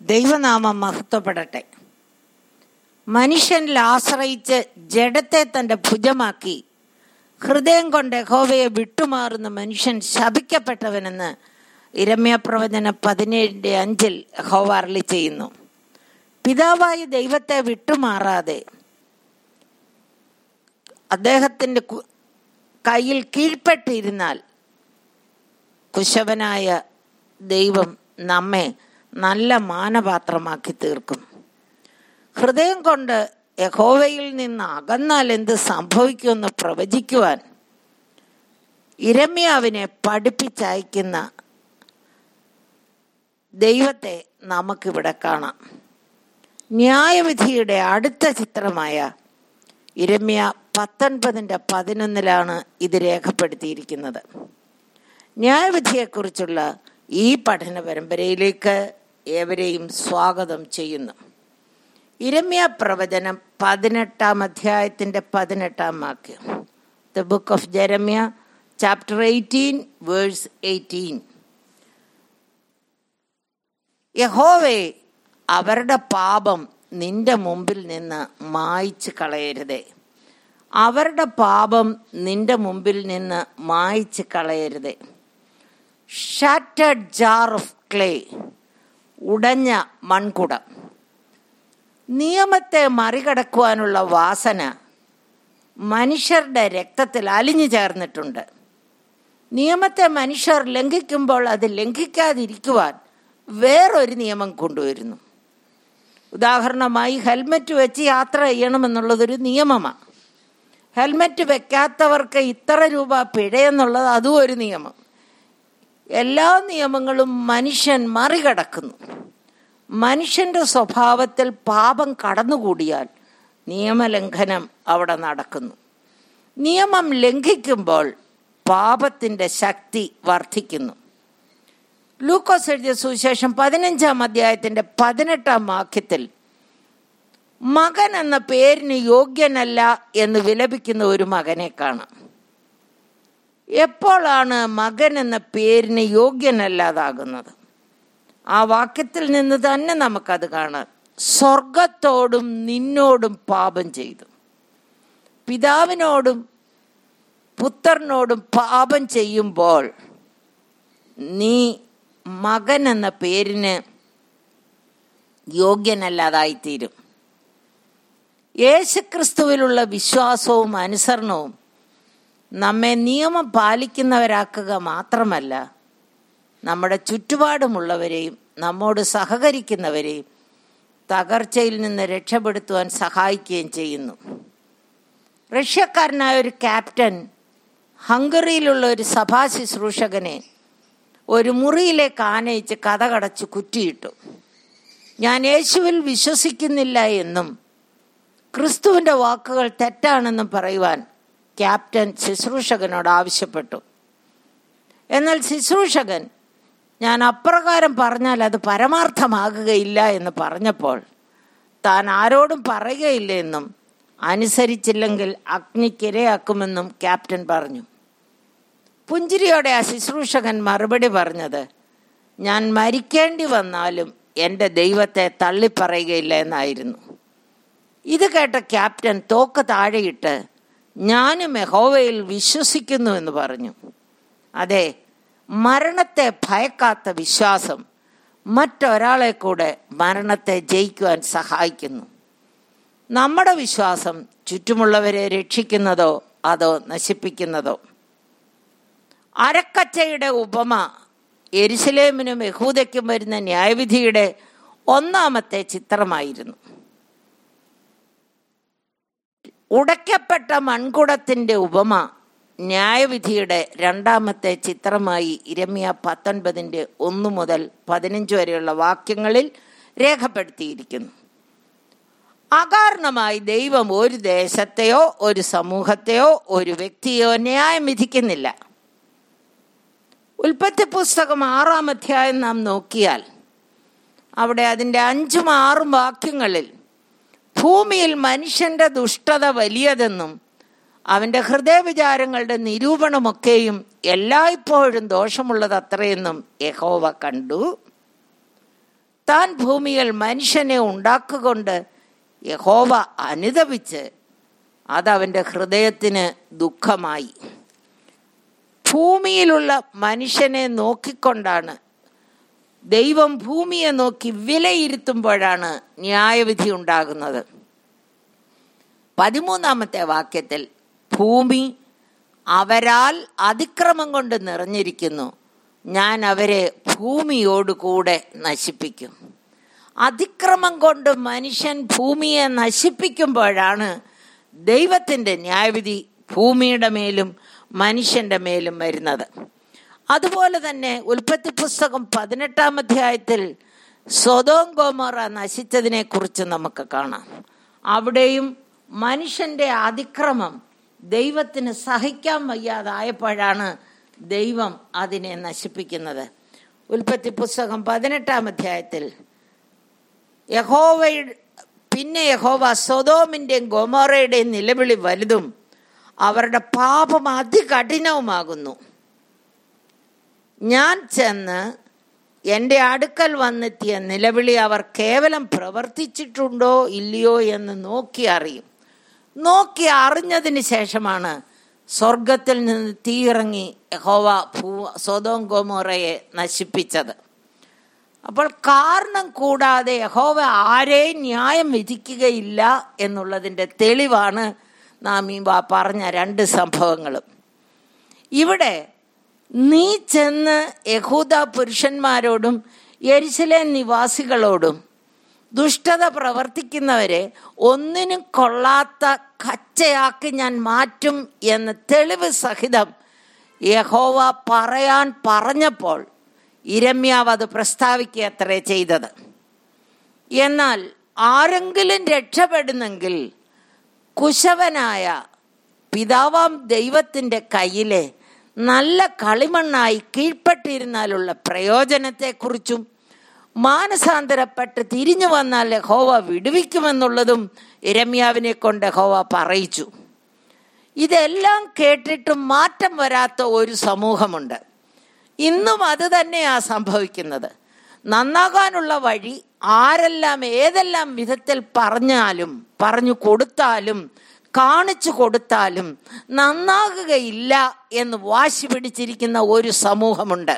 ദൈവനാമം മഹത്വപ്പെടട്ടെ മനുഷ്യനിൽ ആശ്രയിച്ച് ജഡത്തെ തന്റെ ഭുജമാക്കി ഹൃദയം കൊണ്ട് യഹോവയെ വിട്ടുമാറുന്ന മനുഷ്യൻ ശപിക്കപ്പെട്ടവനെന്ന് ഇരമ്യ പ്രവചന പതിനേഴിന്റെ അഞ്ചിൽ യഹോവ അരളി ചെയ്യുന്നു പിതാവായ ദൈവത്തെ വിട്ടുമാറാതെ അദ്ദേഹത്തിന്റെ കു- കയ്യിൽ കീഴ്പ്പെട്ടിരുന്നാൽ കുശവനായ ദൈവം നമ്മെ നല്ല മാനപാത്രമാക്കി തീർക്കും ഹൃദയം കൊണ്ട് യഹോവയിൽ നിന്ന് അകന്നാൽ എന്ത് സംഭവിക്കുമെന്ന് പ്രവചിക്കുവാൻ ഇരമ്യാവിനെ പഠിപ്പിച്ചയക്കുന്ന ദൈവത്തെ നമുക്കിവിടെ കാണാം ന്യായവിധിയുടെ അടുത്ത ചിത്രമായ ഇരമ്യ പത്തൊൻപതിൻ്റെ പതിനൊന്നിലാണ് ഇത് രേഖപ്പെടുത്തിയിരിക്കുന്നത് ന്യായവിധിയെക്കുറിച്ചുള്ള ഈ പഠന പരമ്പരയിലേക്ക് ഏവരെയും സ്വാഗതം ചെയ്യുന്നു ഇരമ്യ പ്രവചനം പതിനെട്ടാം അധ്യായത്തിൻ്റെ പതിനെട്ടാം വാക്യം the book of Jeremiah chapter eighteen verse eighteen യഹോവേ അവരുടെ പാപം നിന്റെ മുമ്പിൽ നിന്ന് മായ്ച്ചു കളയരുതേ അവരുടെ പാപം നിന്റെ മുമ്പിൽ നിന്ന് മായ്ച്ചു കളയരുതേ ഷാറ്റഡ് ജാർ ഓഫ് ക്ലേ ഉടഞ്ഞ മൺകുടം നിയമത്തെ മറികടക്കുവാനുള്ള വാസന മനുഷ്യരുടെ രക്തത്തിൽ അലിഞ്ഞു ചേർന്നിട്ടുണ്ട് നിയമത്തെ മനുഷ്യർ ലംഘിക്കുമ്പോൾ അത് ലംഘിക്കാതിരിക്കുവാൻ വേറൊരു നിയമം കൊണ്ടുവരുന്നു ഉദാഹരണമായി ഹെൽമറ്റ് വെച്ച് യാത്ര ചെയ്യണമെന്നുള്ളതൊരു നിയമമാണ് ഹെൽമറ്റ് വെക്കാത്തവർക്ക് ഇത്ര രൂപ പിഴയെന്നുള്ളത് അതും ഒരു നിയമം എല്ലാ നിയമങ്ങളും മനുഷ്യൻ മറികടക്കുന്നു മനുഷ്യന്റെ സ്വഭാവത്തിൽ പാപം കടന്നുകൂടിയാൽ നിയമലംഘനം അവിടെ നടക്കുന്നു നിയമം ലംഘിക്കുമ്പോൾ പാപത്തിന്റെ ശക്തി വർദ്ധിക്കുന്നു ലൂക്കോസ് എഴുതിയ സുവിശേഷം പതിനഞ്ചാം അധ്യായത്തിന്റെ പതിനെട്ടാം വാക്യത്തിൽ മകൻ എന്ന പേരിന് യോഗ്യനല്ല എന്ന് വിലപിക്കുന്ന ഒരു മകനെ കാണാം എപ്പോഴാണ് മകൻ എന്ന പേരിന് യോഗ്യനല്ലാതാകുന്നത് ആ വാക്യത്തിൽ നിന്ന് തന്നെ നമുക്കത് കാണാം സ്വർഗത്തോടും നിന്നോടും പാപം ചെയ്തു പിതാവിനോടും പുത്രനോടും പാപം ചെയ്യുമ്പോൾ നീ മകൻ എന്ന പേരിന് യോഗ്യനല്ലാതായിത്തീരും യേശുക്രിസ്തുവിലുള്ള വിശ്വാസവും അനുസരണവും നമ്മെ നിയമം പാലിക്കുന്നവരാക്കുക മാത്രമല്ല നമ്മുടെ ചുറ്റുപാടുമുള്ളവരെയും നമ്മോട് സഹകരിക്കുന്നവരെയും തകർച്ചയിൽ നിന്ന് രക്ഷപ്പെടുത്തുവാൻ സഹായിക്കുകയും ചെയ്യുന്നു റഷ്യക്കാരനായ ഒരു ക്യാപ്റ്റൻ ഹംഗറിയിലുള്ള ഒരു സഭാ ശുശ്രൂഷകനെ ഒരു മുറിയിലേക്ക് ആനയിച്ച് കഥകടച്ച് കുറ്റിയിട്ടു ഞാൻ യേശുവിൽ വിശ്വസിക്കുന്നില്ല എന്നും ക്രിസ്തുവിന്റെ വാക്കുകൾ തെറ്റാണെന്നും പറയുവാൻ ക്യാപ്റ്റൻ ശുശ്രൂഷകനോട് ആവശ്യപ്പെട്ടു എന്നാൽ ശുശ്രൂഷകൻ ഞാൻ അപ്രകാരം പറഞ്ഞാൽ അത് പരമാർത്ഥമാകുകയില്ല എന്ന് പറഞ്ഞപ്പോൾ താൻ ആരോടും പറയുകയില്ല എന്നും അനുസരിച്ചില്ലെങ്കിൽ അഗ്നിക്കിരയാക്കുമെന്നും ക്യാപ്റ്റൻ പറഞ്ഞു പുഞ്ചിരിയോടെ ആ ശുശ്രൂഷകൻ മറുപടി പറഞ്ഞത് ഞാൻ മരിക്കേണ്ടി വന്നാലും എൻ്റെ ദൈവത്തെ തള്ളിപ്പറയുകയില്ല എന്നായിരുന്നു ഇത് കേട്ട ക്യാപ്റ്റൻ തോക്ക് താഴെയിട്ട് ഞാനും യഹോവയിൽ വിശ്വസിക്കുന്നു എന്ന് പറഞ്ഞു അതെ മരണത്തെ ഭയക്കാത്ത വിശ്വാസം മറ്റൊരാളെ കൂടെ മരണത്തെ ജയിക്കുവാൻ സഹായിക്കുന്നു നമ്മുടെ വിശ്വാസം ചുറ്റുമുള്ളവരെ രക്ഷിക്കുന്നതോ അതോ നശിപ്പിക്കുന്നതോ അരക്കച്ചയുടെ ഉപമ എരുസലേമിനും യഹൂദയ്ക്കും വരുന്ന ന്യായവിധിയുടെ ഒന്നാമത്തെ ചിത്രമായിരുന്നു ഉടയ്ക്കപ്പെട്ട മൺകുടത്തിന്റെ ഉപമ ന്യായവിധിയുടെ രണ്ടാമത്തെ ചിത്രമായി ഇരമ്യ പത്തൊൻപതിൻ്റെ ഒന്ന് മുതൽ പതിനഞ്ച് വരെയുള്ള വാക്യങ്ങളിൽ രേഖപ്പെടുത്തിയിരിക്കുന്നു അകാരണമായി ദൈവം ഒരു ദേശത്തെയോ ഒരു സമൂഹത്തെയോ ഒരു വ്യക്തിയോ ന്യായം വിധിക്കുന്നില്ല ഉൽപ്പത്തി പുസ്തകം ആറാം അധ്യായം നാം നോക്കിയാൽ അവിടെ അതിൻ്റെ അഞ്ചും ആറും വാക്യങ്ങളിൽ ഭൂമിയിൽ മനുഷ്യന്റെ ദുഷ്ടത വലിയതെന്നും അവന്റെ ഹൃദയവിചാരങ്ങളുടെ നിരൂപണമൊക്കെയും എല്ലായ്പ്പോഴും ദോഷമുള്ളത് അത്രയെന്നും യഹോവ കണ്ടു താൻ ഭൂമിയിൽ മനുഷ്യനെ ഉണ്ടാക്കുകൊണ്ട് യഹോവ അനുദപിച്ച് അതവൻ്റെ ഹൃദയത്തിന് ദുഃഖമായി ഭൂമിയിലുള്ള മനുഷ്യനെ നോക്കിക്കൊണ്ടാണ് ദൈവം ഭൂമിയെ നോക്കി വിലയിരുത്തുമ്പോഴാണ് ന്യായവിധി ഉണ്ടാകുന്നത് പതിമൂന്നാമത്തെ വാക്യത്തിൽ ഭൂമി അവരാൽ അതിക്രമം കൊണ്ട് നിറഞ്ഞിരിക്കുന്നു ഞാൻ അവരെ ഭൂമിയോടുകൂടെ നശിപ്പിക്കും അതിക്രമം കൊണ്ട് മനുഷ്യൻ ഭൂമിയെ നശിപ്പിക്കുമ്പോഴാണ് ദൈവത്തിൻ്റെ ന്യായവിധി ഭൂമിയുടെ മേലും മനുഷ്യൻ്റെ മേലും വരുന്നത് അതുപോലെ തന്നെ ഉൽപ്പത്തി പുസ്തകം പതിനെട്ടാം അധ്യായത്തിൽ സ്വതോം ഗോമറ നശിച്ചതിനെ കുറിച്ച് നമുക്ക് കാണാം അവിടെയും മനുഷ്യന്റെ അതിക്രമം ദൈവത്തിന് സഹിക്കാൻ വയ്യാതായപ്പോഴാണ് ദൈവം അതിനെ നശിപ്പിക്കുന്നത് ഉൽപ്പത്തി പുസ്തകം പതിനെട്ടാം അധ്യായത്തിൽ യഹോവ പിന്നെ യഹോവ സ്വതോമിൻ്റെയും ഗോമോറയുടെയും നിലവിളി വലുതും അവരുടെ പാപം അതികഠിനവുമാകുന്നു ഞാൻ ചെന്ന് എൻ്റെ അടുക്കൽ വന്നെത്തിയ നിലവിളി അവർ കേവലം പ്രവർത്തിച്ചിട്ടുണ്ടോ ഇല്ലയോ എന്ന് നോക്കി അറിയും നോക്കി അറിഞ്ഞതിന് ശേഷമാണ് സ്വർഗത്തിൽ നിന്ന് തീയിറങ്ങി ഹോവ ഭൂ സ്വതോം ഗോമോറയെ നശിപ്പിച്ചത് അപ്പോൾ കാരണം കൂടാതെ യഹോവ ആരെയും ന്യായം വിധിക്കുകയില്ല എന്നുള്ളതിൻ്റെ തെളിവാണ് നാം ഈ പറഞ്ഞ രണ്ട് സംഭവങ്ങളും ഇവിടെ നീ ചെന്ന് യഹൂദ പുരുഷന്മാരോടും യെരുസലേം നിവാസികളോടും ദുഷ്ടത പ്രവർത്തിക്കുന്നവരെ ഒന്നിനും കൊള്ളാത്ത കച്ചയാക്കി ഞാൻ മാറ്റും എന്ന് തെളിവ് സഹിതം യഹോവ പറയാൻ പറഞ്ഞപ്പോൾ ഇരമ്യാവ് അത് പ്രസ്താവിക്കുക അത്രേ ചെയ്തത് എന്നാൽ ആരെങ്കിലും രക്ഷപ്പെടുന്നെങ്കിൽ കുശവനായ പിതാവാം ദൈവത്തിൻ്റെ കയ്യിലെ നല്ല കളിമണ്ണായി കീഴ്പ്പെട്ടിരുന്നാലുള്ള പ്രയോജനത്തെക്കുറിച്ചും മാനസാന്തരപ്പെട്ട് തിരിഞ്ഞു വന്നാൽ ഹോവ വിടുവിക്കുമെന്നുള്ളതും ഇരമ്യാവിനെ കൊണ്ട് ഹോവ പറയിച്ചു ഇതെല്ലാം കേട്ടിട്ടും മാറ്റം വരാത്ത ഒരു സമൂഹമുണ്ട് ഇന്നും അത് തന്നെയാ സംഭവിക്കുന്നത് നന്നാകാനുള്ള വഴി ആരെല്ലാം ഏതെല്ലാം വിധത്തിൽ പറഞ്ഞാലും പറഞ്ഞു കൊടുത്താലും കാണിച്ചു കൊടുത്താലും നന്നാകുകയില്ല എന്ന് വാശി പിടിച്ചിരിക്കുന്ന ഒരു സമൂഹമുണ്ട്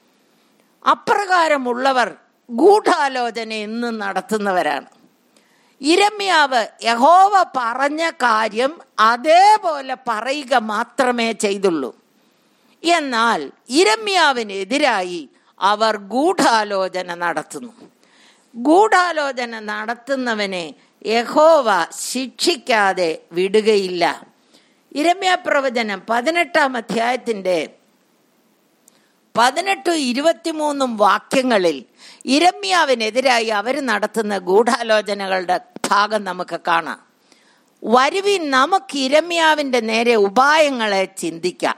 അപ്രകാരമുള്ളവർ ഗൂഢാലോചന എന്നും നടത്തുന്നവരാണ് ഇരമ്യാവ് യഹോവ പറഞ്ഞ കാര്യം അതേപോലെ പറയുക മാത്രമേ ചെയ്തുള്ളൂ എന്നാൽ ഇരമ്യാവിനെതിരായി അവർ ഗൂഢാലോചന നടത്തുന്നു ഗൂഢാലോചന നടത്തുന്നവനെ യഹോവ ശിക്ഷിക്കാതെ വിടുകയില്ല ഇരമ്യ പ്രവചനം പതിനെട്ടാം അധ്യായത്തിൻ്റെ പതിനെട്ടും ഇരുപത്തിമൂന്നും വാക്യങ്ങളിൽ ഇരമ്യാവിനെതിരായി അവർ നടത്തുന്ന ഗൂഢാലോചനകളുടെ ഭാഗം നമുക്ക് കാണാം വരുവിൻ നമുക്ക് ഇരമ്യാവിൻ്റെ നേരെ ഉപായങ്ങളെ ചിന്തിക്കാം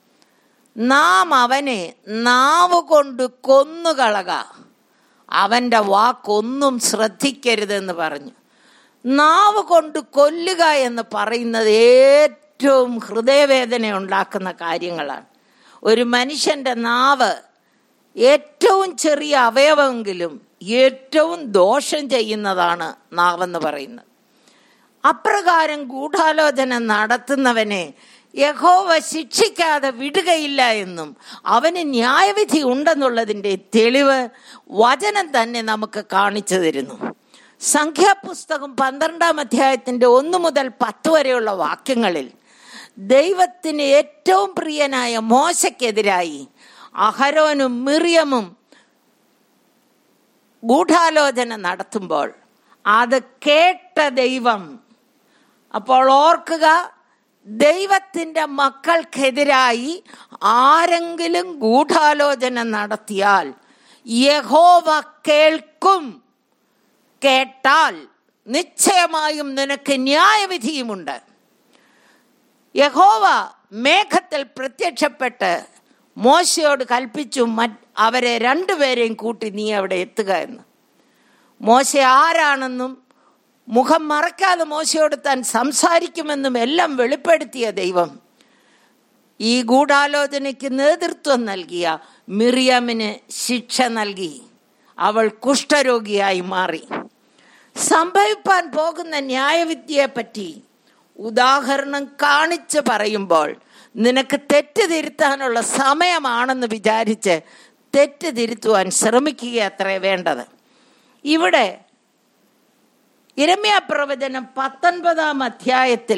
നാം അവനെ നാവ് കൊണ്ട് കൊന്നുകളക അവൻ്റെ വാക്കൊന്നും ശ്രദ്ധിക്കരുതെന്ന് പറഞ്ഞു നാവ് കൊണ്ട് കൊല്ലുക എന്ന് പറയുന്നത് ഏറ്റവും ഹൃദയവേദന ഉണ്ടാക്കുന്ന കാര്യങ്ങളാണ് ഒരു മനുഷ്യൻ്റെ നാവ് ഏറ്റവും ചെറിയ അവയവമെങ്കിലും ഏറ്റവും ദോഷം ചെയ്യുന്നതാണ് നാവെന്ന് പറയുന്നത് അപ്രകാരം ഗൂഢാലോചന നടത്തുന്നവനെ യഹോവ ശിക്ഷിക്കാതെ വിടുകയില്ല എന്നും അവന് ന്യായവിധി ഉണ്ടെന്നുള്ളതിൻ്റെ തെളിവ് വചനം തന്നെ നമുക്ക് കാണിച്ചു തരുന്നു സംഖ്യാപുസ്തകം പന്ത്രണ്ടാം അധ്യായത്തിൻ്റെ ഒന്ന് മുതൽ പത്ത് വരെയുള്ള വാക്യങ്ങളിൽ ദൈവത്തിന് ഏറ്റവും പ്രിയനായ മോശയ്ക്കെതിരായി അഹരോനും മിറിയമും ഗൂഢാലോചന നടത്തുമ്പോൾ അത് കേട്ട ദൈവം അപ്പോൾ ഓർക്കുക ദൈവത്തിൻ്റെ മക്കൾക്കെതിരായി ആരെങ്കിലും ഗൂഢാലോചന നടത്തിയാൽ യഹോവ കേൾക്കും കേട്ടാൽ നിശ്ചയമായും നിനക്ക് ന്യായവിധിയുമുണ്ട് യഹോവ മേഘത്തിൽ പ്രത്യക്ഷപ്പെട്ട് മോശയോട് കൽപ്പിച്ചു മറ്റ് അവരെ രണ്ടുപേരെയും കൂട്ടി നീ അവിടെ എത്തുക എന്ന് മോശ ആരാണെന്നും മുഖം മറക്കാതെ മോശയോട് താൻ സംസാരിക്കുമെന്നും എല്ലാം വെളിപ്പെടുത്തിയ ദൈവം ഈ ഗൂഢാലോചനയ്ക്ക് നേതൃത്വം നൽകിയ മിറിയമിന് ശിക്ഷ നൽകി അവൾ കുഷ്ഠരോഗിയായി മാറി സംഭവിപ്പാൻ പോകുന്ന ന്യായവിദ്യയെ പറ്റി ഉദാഹരണം കാണിച്ച് പറയുമ്പോൾ നിനക്ക് തെറ്റ് തിരുത്താനുള്ള സമയമാണെന്ന് വിചാരിച്ച് തെറ്റ് തിരുത്തുവാൻ ശ്രമിക്കുക അത്രേ വേണ്ടത് ഇവിടെ ഇരമ്യ പ്രവചനം പത്തൊൻപതാം അധ്യായത്തിൽ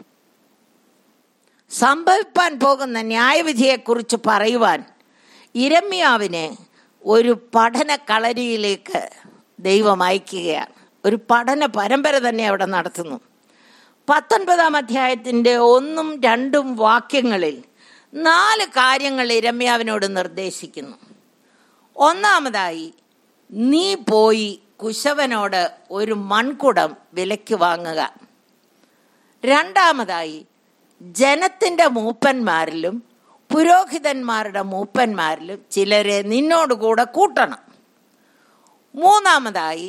സംഭവിപ്പാൻ പോകുന്ന ന്യായവിധിയെക്കുറിച്ച് പറയുവാൻ ഇരമ്യാവിനെ ഒരു പഠന കളരിയിലേക്ക് ദൈവം അയക്കുകയാണ് ഒരു പഠന പരമ്പര തന്നെ അവിടെ നടത്തുന്നു പത്തൊൻപതാം അധ്യായത്തിൻ്റെ ഒന്നും രണ്ടും വാക്യങ്ങളിൽ നാല് കാര്യങ്ങൾ ഇരമ്യാവിനോട് നിർദ്ദേശിക്കുന്നു ഒന്നാമതായി നീ പോയി കുശവനോട് ഒരു മൺകുടം വിലയ്ക്ക് വാങ്ങുക രണ്ടാമതായി ജനത്തിൻ്റെ മൂപ്പന്മാരിലും പുരോഹിതന്മാരുടെ മൂപ്പന്മാരിലും ചിലരെ നിന്നോട് കൂടെ കൂട്ടണം മൂന്നാമതായി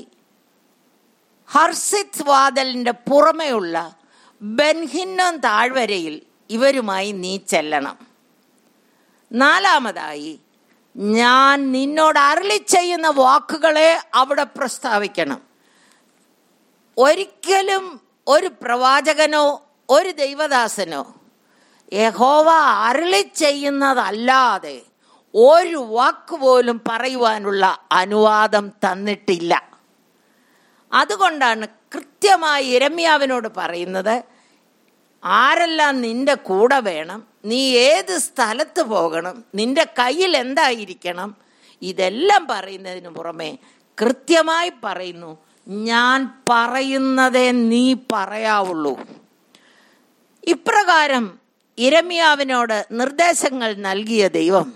ഹർസിത് വാദലിൻ്റെ പുറമെയുള്ള ബൻഹിന്നോൻ താഴ്വരയിൽ ഇവരുമായി നീ ചെല്ലണം നാലാമതായി ഞാൻ നിന്നോട് അരളി ചെയ്യുന്ന വാക്കുകളെ അവിടെ പ്രസ്താവിക്കണം ഒരിക്കലും ഒരു പ്രവാചകനോ ഒരു ദൈവദാസനോ യഹോവ അരളി ചെയ്യുന്നതല്ലാതെ ഒരു വാക്ക് പോലും പറയുവാനുള്ള അനുവാദം തന്നിട്ടില്ല അതുകൊണ്ടാണ് കൃത്യമായി ഇരമ്യാവിനോട് പറയുന്നത് ആരെല്ലാം നിന്റെ കൂടെ വേണം നീ ഏത് സ്ഥലത്ത് പോകണം നിന്റെ കയ്യിൽ എന്തായിരിക്കണം ഇതെല്ലാം പറയുന്നതിന് പുറമെ കൃത്യമായി പറയുന്നു ഞാൻ പറയുന്നതേ നീ പറയാവുള്ളൂ ഇപ്രകാരം ഇരമ്യാവിനോട് നിർദ്ദേശങ്ങൾ നൽകിയ ദൈവം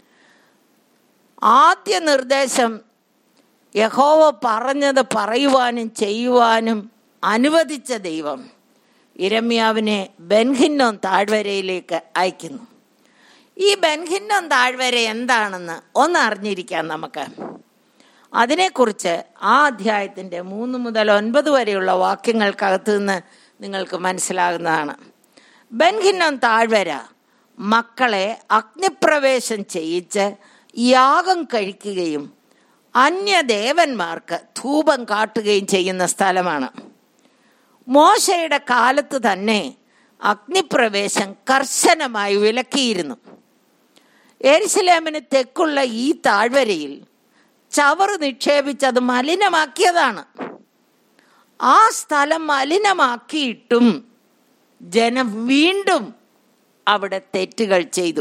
ആദ്യ നിർദ്ദേശം യഹോവ പറഞ്ഞത് പറയുവാനും ചെയ്യുവാനും അനുവദിച്ച ദൈവം ഇരമ്യാവിനെ ബൻഹിന്നോൻ താഴ്വരയിലേക്ക് അയക്കുന്നു ഈ ബൻഹിന്നോൻ താഴ്വര എന്താണെന്ന് ഒന്ന് അറിഞ്ഞിരിക്കാം നമുക്ക് അതിനെക്കുറിച്ച് ആ അധ്യായത്തിൻ്റെ മൂന്ന് മുതൽ ഒൻപത് വരെയുള്ള വാക്യങ്ങൾക്കകത്ത് നിന്ന് നിങ്ങൾക്ക് മനസ്സിലാകുന്നതാണ് ബൻഹിന്നോൻ താഴ്വര മക്കളെ അഗ്നിപ്രവേശം ചെയ്യിച്ച് യാഗം കഴിക്കുകയും അന്യദേവന്മാർക്ക് ധൂപം കാട്ടുകയും ചെയ്യുന്ന സ്ഥലമാണ് മോശയുടെ കാലത്ത് തന്നെ അഗ്നിപ്രവേശം കർശനമായി വിലക്കിയിരുന്നു എരിശിലേമിന് തെക്കുള്ള ഈ താഴ്വരയിൽ ചവറ് നിക്ഷേപിച്ചത് മലിനമാക്കിയതാണ് ആ സ്ഥലം മലിനമാക്കിയിട്ടും ജനം വീണ്ടും അവിടെ തെറ്റുകൾ ചെയ്തു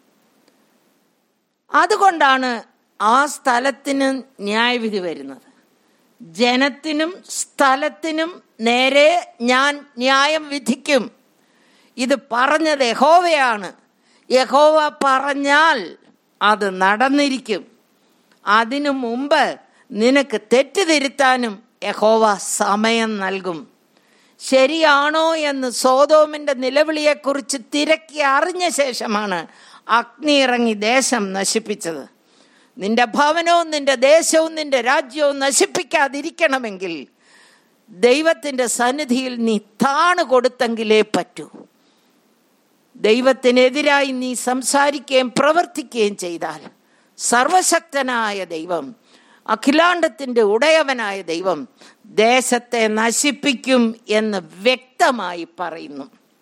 അതുകൊണ്ടാണ് ആ സ്ഥലത്തിന് ന്യായവിധി വരുന്നത് ജനത്തിനും സ്ഥലത്തിനും നേരെ ഞാൻ ന്യായം വിധിക്കും ഇത് പറഞ്ഞത് യഹോവയാണ് യഹോവ പറഞ്ഞാൽ അത് നടന്നിരിക്കും അതിനു മുമ്പ് നിനക്ക് തെറ്റ് തിരുത്താനും യഹോവ സമയം നൽകും ശരിയാണോ എന്ന് സോതോമിന്റെ നിലവിളിയെക്കുറിച്ച് തിരക്കി അറിഞ്ഞ ശേഷമാണ് അഗ്നി ഇറങ്ങി ദേശം നശിപ്പിച്ചത് നിന്റെ ഭവനവും നിന്റെ ദേശവും നിന്റെ രാജ്യവും നശിപ്പിക്കാതിരിക്കണമെങ്കിൽ ദൈവത്തിന്റെ സന്നിധിയിൽ നീ താണ് കൊടുത്തെങ്കിലേ പറ്റൂ ദൈവത്തിനെതിരായി നീ സംസാരിക്കുകയും പ്രവർത്തിക്കുകയും ചെയ്താൽ സർവശക്തനായ ദൈവം അഖിലാണ്ടത്തിന്റെ ഉടയവനായ ദൈവം ദേശത്തെ നശിപ്പിക്കും എന്ന് വ്യക്തമായി പറയുന്നു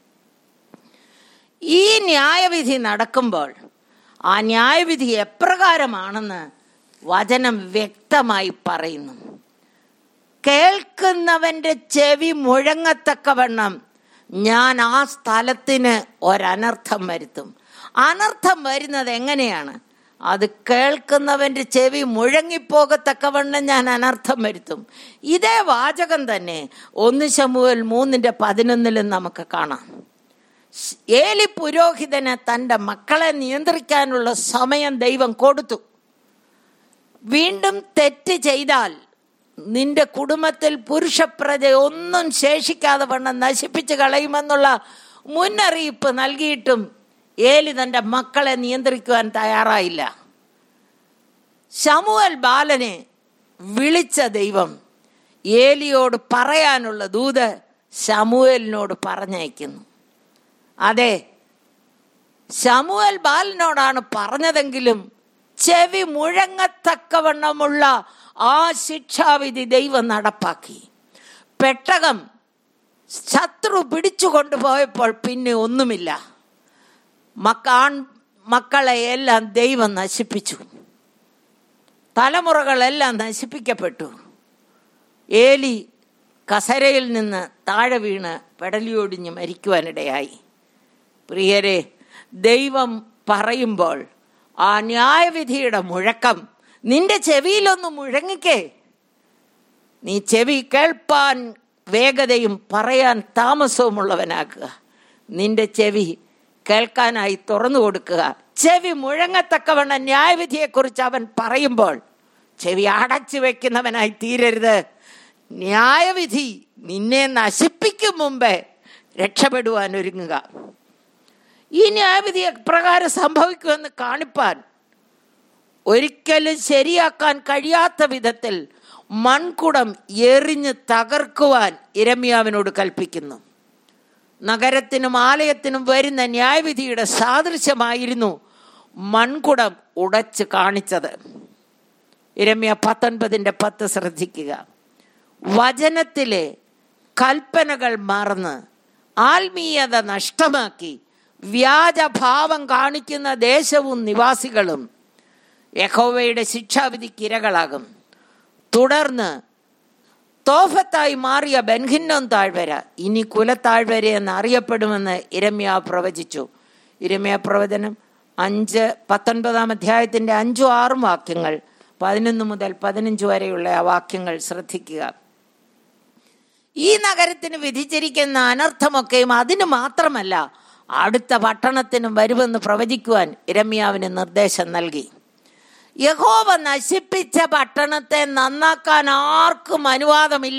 ഈ ന്യായവിധി നടക്കുമ്പോൾ ആ ന്യായവിധി എപ്രകാരമാണെന്ന് വചനം വ്യക്തമായി പറയുന്നു കേൾക്കുന്നവന്റെ ചെവി മുഴങ്ങത്തക്കവണ്ണം ഞാൻ ആ സ്ഥലത്തിന് ഒരനർത്ഥം വരുത്തും അനർത്ഥം വരുന്നത് എങ്ങനെയാണ് അത് കേൾക്കുന്നവന്റെ ചെവി മുഴങ്ങിപ്പോകത്തക്കവണ്ണം ഞാൻ അനർത്ഥം വരുത്തും ഇതേ വാചകം തന്നെ ഒന്ന് ശമുവൽ മൂന്നിന്റെ പതിനൊന്നിലും നമുക്ക് കാണാം ഏലി പുരോഹിതന് തൻ്റെ മക്കളെ നിയന്ത്രിക്കാനുള്ള സമയം ദൈവം കൊടുത്തു വീണ്ടും തെറ്റ് ചെയ്താൽ നിന്റെ കുടുംബത്തിൽ പുരുഷപ്രജ ഒന്നും ശേഷിക്കാതെ വണ്ണം നശിപ്പിച്ച് കളയുമെന്നുള്ള മുന്നറിയിപ്പ് നൽകിയിട്ടും ഏലി തൻ്റെ മക്കളെ നിയന്ത്രിക്കുവാൻ തയ്യാറായില്ല ശമുവൽ ബാലനെ വിളിച്ച ദൈവം ഏലിയോട് പറയാനുള്ള ദൂത് ശമുവലിനോട് പറഞ്ഞയക്കുന്നു അതെ ശമുവൽ ബാലനോടാണ് പറഞ്ഞതെങ്കിലും ചെവി മുഴങ്ങത്തക്കവണ്ണമുള്ള ആ ശിക്ഷാവിധി ദൈവം നടപ്പാക്കി പെട്ടകം ശത്രു പിടിച്ചു കൊണ്ടുപോയപ്പോൾ പിന്നെ ഒന്നുമില്ല മക്കാൺ മക്കളെ എല്ലാം ദൈവം നശിപ്പിച്ചു തലമുറകളെല്ലാം നശിപ്പിക്കപ്പെട്ടു ഏലി കസരയിൽ നിന്ന് താഴെ വീണ് പെടലിയൊടിഞ്ഞ് മരിക്കുവാനിടയായി പ്രിയരെ ദൈവം പറയുമ്പോൾ ആ ന്യായവിധിയുടെ മുഴക്കം നിന്റെ ചെവിയിലൊന്ന് മുഴങ്ങിക്കേ നീ ചെവി കേൾപ്പാൻ വേഗതയും പറയാൻ താമസവുമുള്ളവനാക്കുക നിന്റെ ചെവി കേൾക്കാനായി തുറന്നു കൊടുക്കുക ചെവി മുഴങ്ങത്തക്കവണ്ണം ന്യായവിധിയെക്കുറിച്ച് അവൻ പറയുമ്പോൾ ചെവി അടച്ചു വെക്കുന്നവനായി തീരരുത് ന്യായവിധി നിന്നെ നശിപ്പിക്കും മുമ്പേ രക്ഷപ്പെടുവാൻ ഒരുങ്ങുക ഈ ന്യായവിധി പ്രകാരം സംഭവിക്കുമെന്ന് കാണിപ്പാൻ ഒരിക്കലും ശരിയാക്കാൻ കഴിയാത്ത വിധത്തിൽ മൺകുടം എറിഞ്ഞ് തകർക്കുവാൻ ഇരമ്യാവിനോട് കൽപ്പിക്കുന്നു നഗരത്തിനും ആലയത്തിനും വരുന്ന ന്യായവിധിയുടെ സാദൃശ്യമായിരുന്നു മൺകുടം ഉടച്ച് കാണിച്ചത് ഇരമ്യ പത്തൊൻപതിൻ്റെ പത്ത് ശ്രദ്ധിക്കുക വചനത്തിലെ കൽപ്പനകൾ മറന്ന് ആത്മീയത നഷ്ടമാക്കി വ്യാജഭാവം കാണിക്കുന്ന ദേശവും നിവാസികളും യഹോവയുടെ ശിക്ഷാവിധിക്ക് ഇരകളാകും തുടർന്ന് തോഫത്തായി മാറിയ ബെൻഹിന്നോൻ താഴ്വര ഇനി കുലത്താഴ്വര എന്ന് അറിയപ്പെടുമെന്ന് ഇരമ്യ പ്രവചിച്ചു ഇരമ്യ പ്രവചനം അഞ്ച് പത്തൊൻപതാം അധ്യായത്തിന്റെ അഞ്ചും ആറും വാക്യങ്ങൾ പതിനൊന്ന് മുതൽ പതിനഞ്ച് വരെയുള്ള ആ വാക്യങ്ങൾ ശ്രദ്ധിക്കുക ഈ നഗരത്തിന് വിധിച്ചിരിക്കുന്ന അനർത്ഥമൊക്കെയും അതിന് മാത്രമല്ല അടുത്ത പട്ടണത്തിനും വരുമെന്ന് പ്രവചിക്കുവാൻ ഇരമ്യാവിന് നിർദ്ദേശം നൽകി യഹോവ നശിപ്പിച്ച പട്ടണത്തെ നന്നാക്കാൻ ആർക്കും അനുവാദമില്ല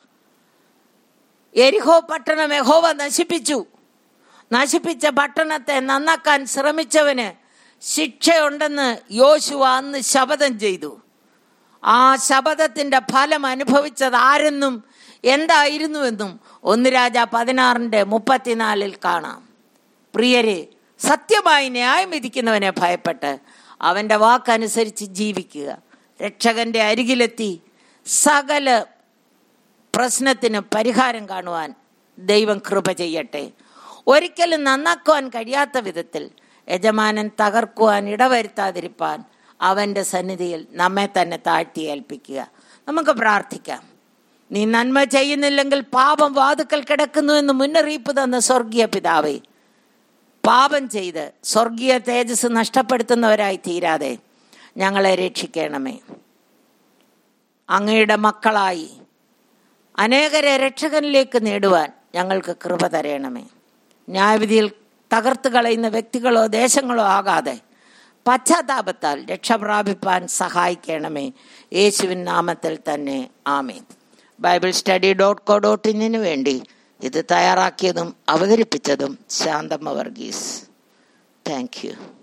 എരിഹോ പട്ടണം യഹോവ നശിപ്പിച്ചു നശിപ്പിച്ച പട്ടണത്തെ നന്നാക്കാൻ ശ്രമിച്ചവന് ശിക്ഷയുണ്ടെന്ന് യോശുവ അന്ന് ശപഥം ചെയ്തു ആ ശപഥത്തിന്റെ ഫലം അനുഭവിച്ചത് ആരെന്നും എന്തായിരുന്നുവെന്നും ഒന്ന് രാജ പതിനാറിന്റെ മുപ്പത്തിനാലിൽ കാണാം പ്രിയരെ സത്യമായി ന്യായം വിധിക്കുന്നവനെ ഭയപ്പെട്ട് അവന്റെ വാക്കനുസരിച്ച് ജീവിക്കുക രക്ഷകന്റെ അരികിലെത്തി സകല പ്രശ്നത്തിന് പരിഹാരം കാണുവാൻ ദൈവം കൃപ ചെയ്യട്ടെ ഒരിക്കലും നന്നാക്കുവാൻ കഴിയാത്ത വിധത്തിൽ യജമാനൻ തകർക്കുവാൻ ഇടവരുത്താതിരിപ്പാൻ അവന്റെ സന്നിധിയിൽ നമ്മെ തന്നെ താഴ്ത്തി ഏൽപ്പിക്കുക നമുക്ക് പ്രാർത്ഥിക്കാം നീ നന്മ ചെയ്യുന്നില്ലെങ്കിൽ പാപം വാതുക്കൽ കിടക്കുന്നു എന്ന് മുന്നറിയിപ്പ് തന്ന സ്വർഗീയ പിതാവേ പാപം ചെയ്ത് സ്വർഗീയ തേജസ് നഷ്ടപ്പെടുത്തുന്നവരായി തീരാതെ ഞങ്ങളെ രക്ഷിക്കണമേ അങ്ങയുടെ മക്കളായി അനേകരെ രക്ഷകനിലേക്ക് നേടുവാൻ ഞങ്ങൾക്ക് കൃപ തരയണമേ ന്യായവിധിയിൽ തകർത്ത് കളയുന്ന വ്യക്തികളോ ദേശങ്ങളോ ആകാതെ പശ്ചാത്താപത്താൽ രക്ഷ പ്രാപിപ്പാൻ സഹായിക്കണമേ യേശുവിൻ നാമത്തിൽ തന്നെ ആമേ Bible study dot co dot ഇന്നിന് വേണ്ടി ഇത് തയ്യാറാക്കിയതും അവതരിപ്പിച്ചതും ശാന്തമ്മ വർഗീസ് താങ്ക് യു